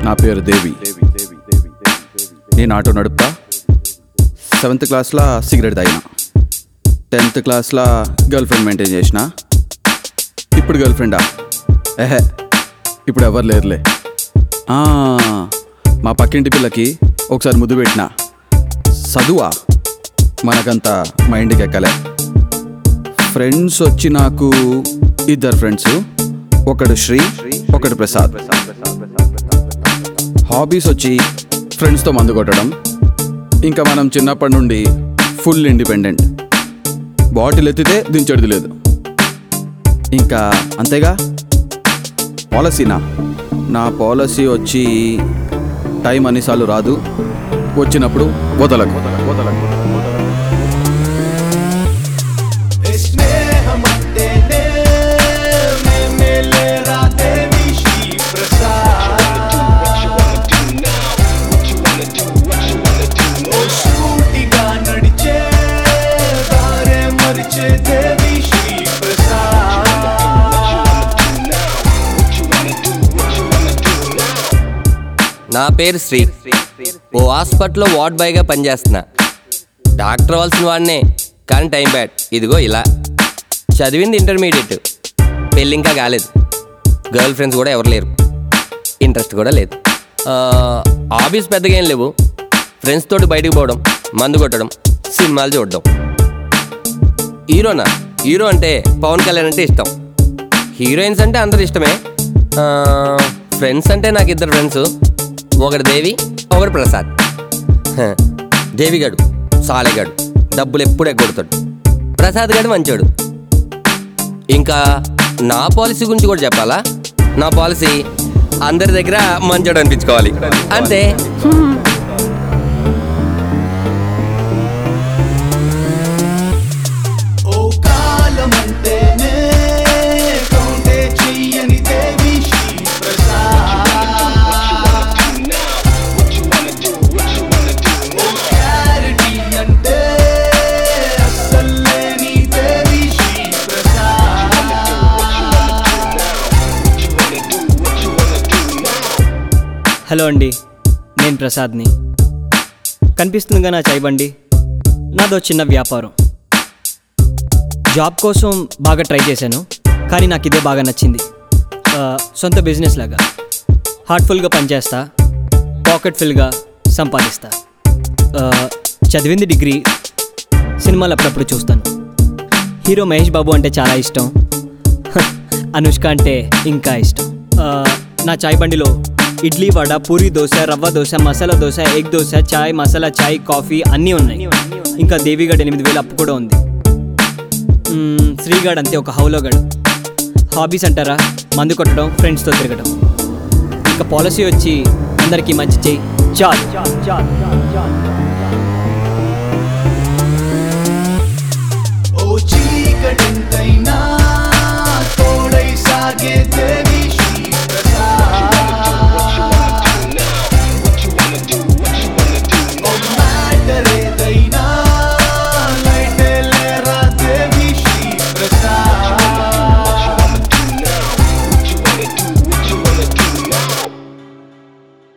నా పేరు దేవి నేను ఆటో నడుపుతా సెవెంత్ క్లాస్లో సిగరెట్ తాగిన టెన్త్ క్లాస్లో గర్ల్ ఫ్రెండ్ మెయింటైన్ చేసిన ఇప్పుడు గర్ల్ ఫ్రెండా ఏహే ఇప్పుడు ఎవరు లేరులే ఆ, మా పక్కింటి పిల్లకి ఒకసారి ముద్దు పెట్టిన చదువా మనకంత మైండ్కి ఎక్కలే ఫ్రెండ్స్ వచ్చి నాకు ఇద్దరు ఫ్రెండ్స్ ఒకడు శ్రీ ఒకడు ప్రసాద్ హాబీస్ వచ్చి ఫ్రెండ్స్తో మందు కొట్టడం ఇంకా మనం చిన్నప్పటి నుండి ఫుల్ ఇండిపెండెంట్ బాటిల్ ఎత్తితే దించడిది లేదు ఇంకా అంతేగా పాలసీనా నా పాలసీ వచ్చి టైం అన్నిసార్లు రాదు వచ్చినప్పుడు వదలకు వదలకు స్నేహమంటేనే మేమేలేరా దేవి శ్రీ ప్రసాద్ ఓ సూటిగా నడిచే దారే మరిచే దేవి శ్రీ ప్రసాద్ నా పేరు శ్రీ ఓ హాస్పిటల్లో వార్డ్ బాయ్గా పనిచేస్తున్నా డాక్టర్ అవ్వాల్సిన వాడినే కానీ టైం బ్యాడ్ ఇదిగో ఇలా చదివింది ఇంటర్మీడియట్ పెళ్ళి ఇంకా కాలేదు గర్ల్ ఫ్రెండ్స్ కూడా ఎవరు లేరు ఇంట్రెస్ట్ కూడా లేదు హాబీస్ పెద్దగా ఏం లేవు ఫ్రెండ్స్ తోటి బయటకు పోవడం మందు కొట్టడం సినిమాలు చూడడం హీరోనా హీరో అంటే పవన్ కళ్యాణ్ అంటే ఇష్టం హీరోయిన్స్ అంటే అందరు ఇష్టమే ఫ్రెండ్స్ అంటే నాకు ఇద్దరు ఫ్రెండ్స్ ఒకటి దేవి ఒకటి ప్రసాద్ హ, దేవి గడు సాలెగాడు డబ్బులు ఎప్పుడు ఎగ్గొడతాడు ప్రసాద్ గడు మంచోడు ఇంకా నా పాలసీ గురించి కూడా చెప్పాలా నా పాలసీ అందరి దగ్గర మంచోడు అనిపించుకోవాలి అంతే ఓ కాలమంటేనే కౌంటే చెయ్యని దేవి శ్రీ ప్రసాద్ ఓ క్లారిటీ అంటే అస్సలేని దేవి శ్రీ ప్రసాద్ హలో అండి నేను ప్రసాద్ని కనిపిస్తుందిగా నా చాయ్ బండి నాదో చిన్న వ్యాపారం జాబ్ కోసం బాగా ట్రై చేశాను కానీ నాకు ఇదే బాగా నచ్చింది ఆ, సొంత బిజినెస్ లాగా హార్ట్ఫుల్గా పనిచేస్తా పాకెట్ ఫుల్గా సంపాదిస్తా ఆ, చదివింది డిగ్రీ సినిమాలు అప్పుడప్పుడు చూస్తాను హీరో మహేష్ బాబు అంటే చాలా ఇష్టం హ, అనుష్క అంటే ఇంకా ఇష్టం ఆ, నా చాయ్ బండిలో ఇడ్లీ వడ పూరి దోశ రవ్వ దోశ మసాలా దోశ ఎగ్ దోశ చాయ్ మసాలా చాయ్ కాఫీ అన్నీ ఉన్నాయి ఇంకా దేవిగడ్ ఎనిమిది వేలు అప్పు కూడా ఉంది మ్మ్, శ్రీగాడ్ అంతే ఒక హౌలోగాడు హాబీస్ అంటారా మందు కొట్టడం ఫ్రెండ్స్తో తిరగడం ఇంకా పాలసీ వచ్చి అందరికీ మంచి చేయి చాలు ఓ చీకటింతైనా తోడై సాగే దేవి శ్రీ